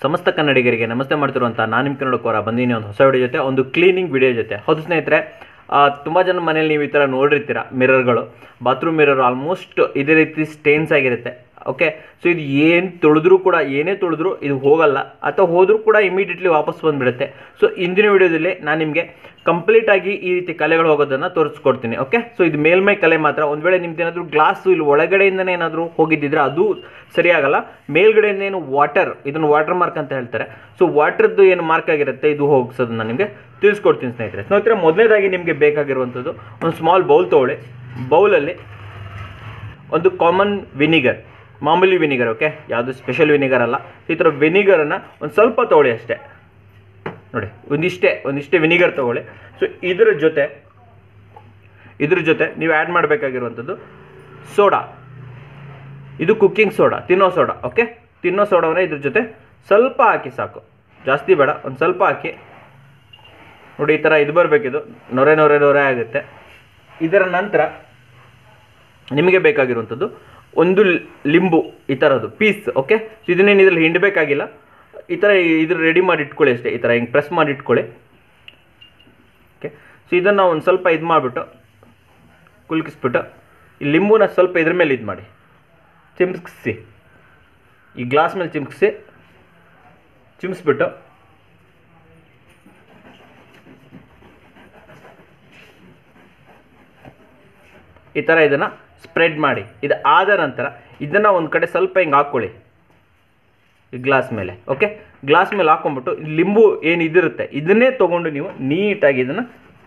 ಸಮಸ್ತ ಕನ್ನಡಿಗರಿಗೆ ನಮಸ್ತೆ ಮಾಡ್ತಿರುವಂಥ ನಾನು ನಿಮ್ಮ ಕನ್ನಡಕೋರ ಬಂದಿನಿ ಒಂದು ಹೊಸ ವಿಡಿಯೋ ಜೊತೆ ಒಂದು ಕ್ಲೀನಿಂಗ್ ವಿಡಿಯೋ ಜೊತೆ ಹೌದು ಸ್ನೇಹಿತರೆ ತುಂಬ ಜನ ಮನೇಲಿ ನೀವು ಈ ಥರ ನೋಡಿರ್ತೀರ ಮಿರರ್ಗಳು ಬಾತ್ರೂಮ್ ಮಿರರ್ ಆಲ್ಮೋಸ್ಟ್ ಇದೇ ರೀತಿ ಸ್ಟೇನ್ಸ್ ಆಗಿರುತ್ತೆ ಓಕೆ ಸೊ ಇದು ಏನು ತೊಳೆದ್ರೂ ಕೂಡ ಏನೇ ತೊಳೆದ್ರೂ ಇದು ಹೋಗಲ್ಲ ಅಥವಾ ಹೋದರೂ ಕೂಡ ಇಮಿಡಿಯೇಟ್ಲಿ ವಾಪಸ್ ಬಂದುಬಿಡುತ್ತೆ ಸೊ ಇಂದಿನ ವಿಡಿಯೋದಲ್ಲಿ ನಾನು ನಿಮಗೆ ಕಂಪ್ಲೀಟಾಗಿ ಈ ರೀತಿ ಕಲೆಗಳು ಹೋಗೋದನ್ನು ತೋರಿಸ್ಕೊಡ್ತೀನಿ ಓಕೆ ಸೊ ಇದು ಮೇಲ್ಮೈ ಕಲೆ ಮಾತ್ರ ಒಂದು ವೇಳೆ ನಿಮ್ದು ಏನಾದರೂ ಗ್ಲಾಸು ಇಲ್ಲಿ ಒಳಗಡೆಯಿಂದನೇ ಏನಾದರೂ ಹೋಗಿದ್ದಿದ್ರೆ ಅದು ಸರಿಯಾಗಲ್ಲ ಮೇಲ್ಗಡೆಯಿಂದ ಏನು ವಾಟರ್ ಇದನ್ನು ವಾಟರ್ ಮಾರ್ಕ್ ಅಂತ ಹೇಳ್ತಾರೆ ಸೊ ವಾಟರ್ದು ಏನು ಮಾರ್ಕ್ ಆಗಿರುತ್ತೆ ಇದು ಹೋಗಿಸೋದನ್ನ ನಿಮಗೆ ತಿಳಿಸ್ಕೊಡ್ತೀನಿ ಸ್ನೇಹಿತರೆ ಸ್ನೇಹಿತರೆ ಮೊದಲನೇದಾಗಿ ನಿಮಗೆ ಬೇಕಾಗಿರುವಂಥದ್ದು ಒಂದು ಸ್ಮಾಲ್ ಬೌಲ್ ತೊಗೊಳ್ಳಿ ಬೌಲಲ್ಲಿ ಒಂದು ಕಾಮನ್ ವಿನಿಗರ್ ಮಾಮೂಲಿ ವಿನಿಗರ್ ಓಕೆ ಯಾವುದು ಸ್ಪೆಷಲ್ ವಿನಿಗರ್ ಅಲ್ಲ ಈ ಥರ ವಿನಿಗರನ್ನು ಒಂದು ಸ್ವಲ್ಪ ತೊಗೊಳ್ಳಿ ಅಷ್ಟೇ ನೋಡಿ ಒಂದಿಷ್ಟೇ ಒಂದಿಷ್ಟೇ ವಿನಿಗರ್ ತೊಗೊಳ್ಳಿ ಸೊ ಇದರ ಜೊತೆ ಇದ್ರ ಜೊತೆ ನೀವು ಆ್ಯಡ್ ಮಾಡಬೇಕಾಗಿರುವಂಥದ್ದು ಸೋಡಾ ಇದು ಕುಕ್ಕಿಂಗ್ ಸೋಡಾ ತಿನ್ನೋ ಸೋಡಾ ಓಕೆ ತಿನ್ನೋ ಸೋಡಾವನ್ನ ಇದ್ರ ಜೊತೆ ಸ್ವಲ್ಪ ಹಾಕಿ ಸಾಕು ಜಾಸ್ತಿ ಬೇಡ ಒಂದು ಸ್ವಲ್ಪ ಹಾಕಿ ನೋಡಿ ಈ ಥರ ಇದು ಬರಬೇಕಿದು ನೊರೆ ನೊರೆ ನೊರೆ ಆಗುತ್ತೆ ಇದರ ನಂತರ ನಿಮಗೆ ಬೇಕಾಗಿರುವಂಥದ್ದು ಒಂದು ಲ್- ಲಿಂಬು ಈ ಥರದ್ದು ಪೀಸ್ ಓಕೆ ಇದನ್ನೇನು ಇದರಲ್ಲಿ ಹಿಂಡಬೇಕಾಗಿಲ್ಲ ಈ ಥರ ಇದ್ರ ರೆಡಿ ಮಾಡಿ ಇಟ್ಕೊಳ್ಳಿ ಅಷ್ಟೇ ಈ ಥರ ಹಿಂಗೆ ಪ್ರೆಸ್ ಮಾಡಿ ಇಟ್ಕೊಳ್ಳಿ ಓಕೆ ಸೊ ಇದನ್ನು ಒಂದು ಸ್ವಲ್ಪ ಇದು ಮಾಡಿಬಿಟ್ಟು ಕುಲ್ಕಿಸ್ಬಿಟ್ಟು ಈ ಲಿಂಬುನ ಸ್ವಲ್ಪ ಇದ್ರ ಮೇಲೆ ಇದು ಮಾಡಿ ಚಿಮ್ಕಿಸಿ ಈ ಗ್ಲಾಸ್ ಮೇಲೆ ಚಿಮ್ಕಿಸಿ ಚಿಮ್ಸ್ಬಿಟ್ಟು ಈ ಥರ ಇದನ್ನು ಸ್ಪ್ರೆಡ್ ಮಾಡಿ ಇದು ಆದ ನಂತರ ಇದನ್ನು ಒಂದು ಕಡೆ ಸ್ವಲ್ಪ ಹಿಂಗೆ ಹಾಕ್ಕೊಳ್ಳಿ ಈ ಗ್ಲಾಸ್ ಮೇಲೆ ಓಕೆ ಗ್ಲಾಸ್ ಮೇಲೆ ಹಾಕೊಂಡ್ಬಿಟ್ಟು ಈ ಲಿಂಬು ಏನು ಇದಿರುತ್ತೆ ಇದನ್ನೇ ತೊಗೊಂಡು ನೀವು ನೀಟಾಗಿ ಇದನ್ನು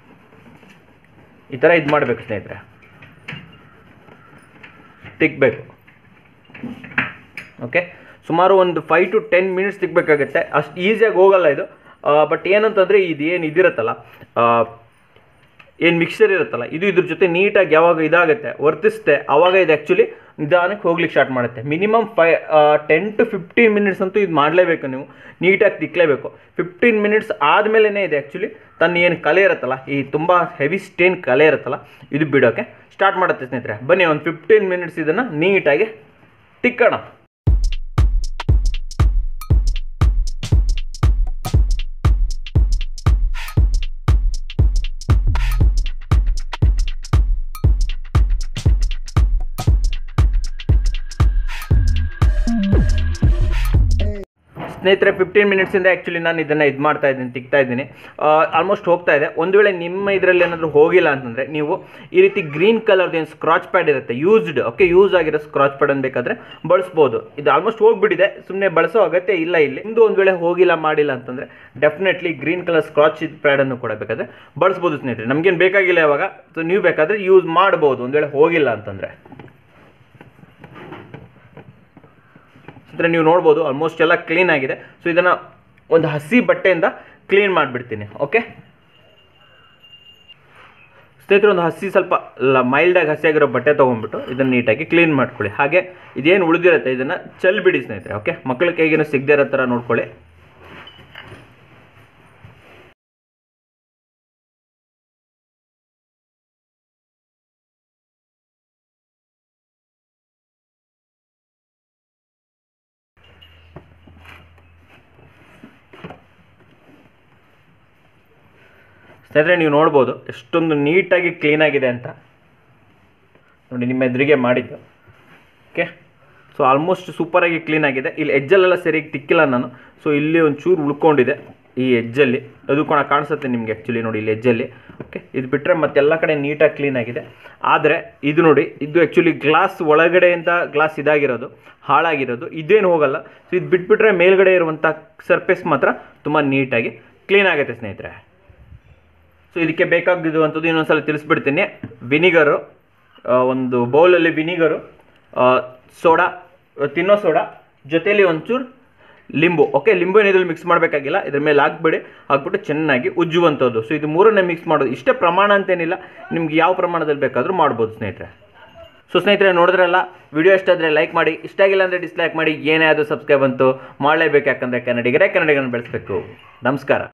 ಈ ಥರ ಇದು ಮಾಡಬೇಕು ಸ್ನೇಹಿತರೆ ತಿಕ್ಕಬೇಕು ಓಕೆ ಸುಮಾರು ಒಂದು ಫೈವ್ ಟು ಟೆನ್ ಮಿನಿಟ್ಸ್ ತಿಕ್ಕಬೇಕಾಗುತ್ತೆ ಅಷ್ಟು ಈಸಿಯಾಗಿ ಹೋಗಲ್ಲ ಇದು ಬಟ್ ಏನಂತಂದರೆ ಇದು ಏನು ಇದಿರುತ್ತಲ್ಲ ಏನು ಮಿಕ್ಸರ್ ಇರುತ್ತಲ್ಲ ಇದು ಇದ್ರ ಜೊತೆ ನೀಟಾಗಿ ಯಾವಾಗ ಇದಾಗುತ್ತೆ ವರ್ತಿಸುತ್ತೆ ಆವಾಗ ಇದು ಆ್ಯಕ್ಚುಲಿ ನಿಧಾನಕ್ಕೆ ಹೋಗ್ಲಿಕ್ಕೆ ಸ್ಟಾರ್ಟ್ ಮಾಡುತ್ತೆ minimum five ten to fifteen minutes ಅಂತೂ ಇದು ಮಾಡಲೇಬೇಕು ನೀವು ನೀಟಾಗಿ ತಿಕ್ಕಲೇಬೇಕು ಫಿಫ್ಟೀನ್ ಮಿನಿಟ್ಸ್ ಆದಮೇಲೆ ಇದು ಆ್ಯಕ್ಚುಲಿ ತನ್ನ ಏನು ಕಲೆ ಇರುತ್ತಲ್ಲ ಈ ತುಂಬ ಹೆವಿ ಸ್ಟೇನ್ ಕಲೆ ಇರುತ್ತಲ್ಲ ಇದು ಬಿಡೋಕ್ಕೆ ಸ್ಟಾರ್ಟ್ ಮಾಡುತ್ತೆ ಸ್ನೇಹಿತರೆ ಬನ್ನಿ ಒಂದು ಫಿಫ್ಟೀನ್ ಮಿನಿಟ್ಸ್ ಇದನ್ನು ನೀಟಾಗಿ ತಿಕ್ಕೋಣ ಸ್ನೇಹಿತರೆ ಫಿಫ್ಟೀನ್ ಮಿನಿಟ್ಸಿಂದ ಆ್ಯಕ್ಚುಲಿ ನಾನು ಇದನ್ನು ಇದು ಮಾಡ್ತಾ ಇದ್ದೀನಿ ತಿಕ್ತಾ ಇದ್ದೀನಿ ಆಲ್ಮೋಸ್ಟ್ ಹೋಗ್ತಾ ಇದೆ ಒಂದು ವೇಳೆ ನಿಮ್ಮ ಇದರಲ್ಲಿ ಏನಾದರೂ ಹೋಗಿಲ್ಲ ಅಂತಂದರೆ ನೀವು ಈ ರೀತಿ ಗ್ರೀನ್ ಕಲರ್ದು ಏನು ಸ್ಕ್ರಾಚ್ ಪ್ಯಾಡ್ ಇರುತ್ತೆ ಯೂಸ್ಡ್ ಓಕೆ ಯೂಸ್ ಆಗಿರೋ ಸ್ಕ್ರಾಚ್ ಪ್ಯಾಡ್ ಅನ್ನು ಬೇಕಾದರೆ ಬಳಸ್ಬೋದು ಇದು ಆಲ್ಮೋಸ್ಟ್ ಹೋಗ್ಬಿಟ್ಟಿದೆ ಸುಮ್ಮನೆ ಬಳಸೋ ಅಗತ್ಯ ಇಲ್ಲ ಇಲ್ಲಿ ನಿಮ್ಮದು ಒಂದು ವೇಳೆ ಹೋಗಿಲ್ಲ ಮಾಡಿಲ್ಲ ಅಂತಂದರೆ ಡೆಫಿನೆಟ್ಲಿ ಗ್ರೀನ್ ಕಲರ್ ಸ್ಕ್ರಾಚ್ ಪ್ಯಾಡನ್ನು ಕೂಡ ಬೇಕಾದರೆ ಬಳಸ್ಬೋದು ಸ್ನೇಹಿತರೆ ನಮಗೇನು ಬೇಕಾಗಿಲ್ಲ ಇವಾಗ ಸೊ ನೀವು ಬೇಕಾದರೆ ಯೂಸ್ ಮಾಡ್ಬೋದು ಒಂದು ವೇಳೆ ಹೋಗಿಲ್ಲ ಅಂತಂದರೆ ಅಂದರೆ ನೀವು ನೋಡ್ಬೋದು ಆಲ್ಮೋಸ್ಟ್ ಎಲ್ಲ ಕ್ಲೀನ್ ಆಗಿದೆ ಸೊ ಇದನ್ನು ಒಂದು ಹಸಿ ಬಟ್ಟೆಯಿಂದ ಕ್ಲೀನ್ ಮಾಡಿಬಿಡ್ತೀನಿ ಓಕೆ ಸ್ನೇಹಿತರೆ ಒಂದು ಹಸಿ ಸ್ವಲ್ಪ ಮೈಲ್ಡಾಗಿ ಹಸಿಯಾಗಿರೋ ಬಟ್ಟೆ ತೊಗೊಂಡ್ಬಿಟ್ಟು ಇದನ್ನು ನೀಟಾಗಿ ಕ್ಲೀನ್ ಮಾಡ್ಕೊಳ್ಳಿ ಹಾಗೆ ಇದೇನು ಉಳಿದಿರುತ್ತೆ ಇದನ್ನು ಚೆಲ್ಬಿಡಿ ಸ್ನೇಹಿತರೆ ಓಕೆ ಮಕ್ಕಳ ಕೈಗೇನು ಸಿಗದೇ ಇರೋ ಥರ ನೋಡ್ಕೊಳ್ಳಿ ಸ್ನೇಹಿತರೆ ನೀವು ನೋಡ್ಬೋದು ಎಷ್ಟೊಂದು ನೀಟಾಗಿ ಕ್ಲೀನಾಗಿದೆ ಅಂತ ನೋಡಿ ನಿಮ್ಮ ಎದುರಿಗೆ ಮಾಡಿದ್ದು ಓಕೆ ಸೊ ಆಲ್ಮೋಸ್ಟ್ ಸೂಪರಾಗಿ ಕ್ಲೀನ್ ಆಗಿದೆ ಇಲ್ಲಿ ಎಜ್ಜಲ್ಲೆಲ್ಲ ಸರಿಯಾಗಿ ತಿಕ್ಕಿಲ್ಲ ನಾನು ಸೊ ಇಲ್ಲಿ ಒಂಚೂರು ಉಳ್ಕೊಂಡಿದೆ ಈ ಎಜ್ಜಲ್ಲಿ ಅದು ಕೂಡ ಕಾಣಿಸುತ್ತೆ ನಿಮಗೆ ಆ್ಯಕ್ಚುಲಿ ನೋಡಿ ಇಲ್ಲಿ ಎಜ್ಜಲ್ಲಿ ಓಕೆ ಇದು ಬಿಟ್ಟರೆ ಮತ್ತೆಲ್ಲ ಕಡೆ ನೀಟಾಗಿ ಕ್ಲೀನ್ ಆಗಿದೆ ಆದರೆ ಇದು ನೋಡಿ ಇದು ಆ್ಯಕ್ಚುಲಿ ಗ್ಲಾಸ್ ಒಳಗಡೆಯಿಂದ ಗ್ಲಾಸ್ ಇದಾಗಿರೋದು ಹಾಳಾಗಿರೋದು ಇದೇನು ಹೋಗಲ್ಲ ಸೊ ಇದು ಬಿಟ್ಬಿಟ್ರೆ ಮೇಲ್ಗಡೆ ಇರುವಂಥ ಸರ್ಫೇಸ್ ಮಾತ್ರ ತುಂಬ ನೀಟಾಗಿ ಕ್ಲೀನ್ ಆಗುತ್ತೆ ಸ್ನೇಹಿತರೆ ಸೊ ಇದಕ್ಕೆ ಬೇಕಾಗಿರುವಂಥದ್ದು ಇನ್ನೊಂದ್ಸಲ ತಿಳಿಸ್ಬಿಡ್ತೀನಿ ವಿನಿಗರು ಒಂದು ಬೌಲಲ್ಲಿ ವಿನಿಗರು ಸೋಡಾ ತಿನ್ನೋ ಸೋಡಾ ಜೊತೆಯಲ್ಲಿ ಒಂಚೂರು ಲಿಂಬು ಓಕೆ ಲಿಂಬು ಏನಿದ್ರಲ್ಲಿ ಮಿಕ್ಸ್ ಮಾಡಬೇಕಾಗಿಲ್ಲ ಇದ್ರ ಮೇಲೆ ಹಾಕ್ಬಿಡಿ ಹಾಕ್ಬಿಟ್ಟು ಚೆನ್ನಾಗಿ ಉಜ್ಜುವಂಥದ್ದು ಸೊ ಇದು ಮೂರನ್ನೇ ಮಿಕ್ಸ್ ಮಾಡೋದು ಇಷ್ಟೇ ಪ್ರಮಾಣ ಅಂತೇನಿಲ್ಲ ನಿಮ್ಗೆ ಯಾವ ಪ್ರಮಾಣದಲ್ಲಿ ಬೇಕಾದರೂ ಮಾಡ್ಬೋದು ಸ್ನೇಹಿತರೆ ಸೊ ಸ್ನೇಹಿತರೆ ನೋಡಿದ್ರಲ್ಲ ವಿಡಿಯೋ ಇಷ್ಟ ಆದರೆ ಲೈಕ್ ಮಾಡಿ ಇಷ್ಟ ಆಗಿಲ್ಲ ಅಂದರೆ ಡಿಸ್ಲೈಕ್ ಮಾಡಿ ಏನೇ ಆದರೂ ಸಬ್ಸ್ಕ್ರೈಬ್ ಅಂತೂ ಮಾಡಲೇಬೇಕು ಯಾಕಂದರೆ ಕನ್ನಡಿಗರೇ ಕನ್ನಡಿಗರನ್ನು ಬೆಳೆಸಬೇಕು ನಮಸ್ಕಾರ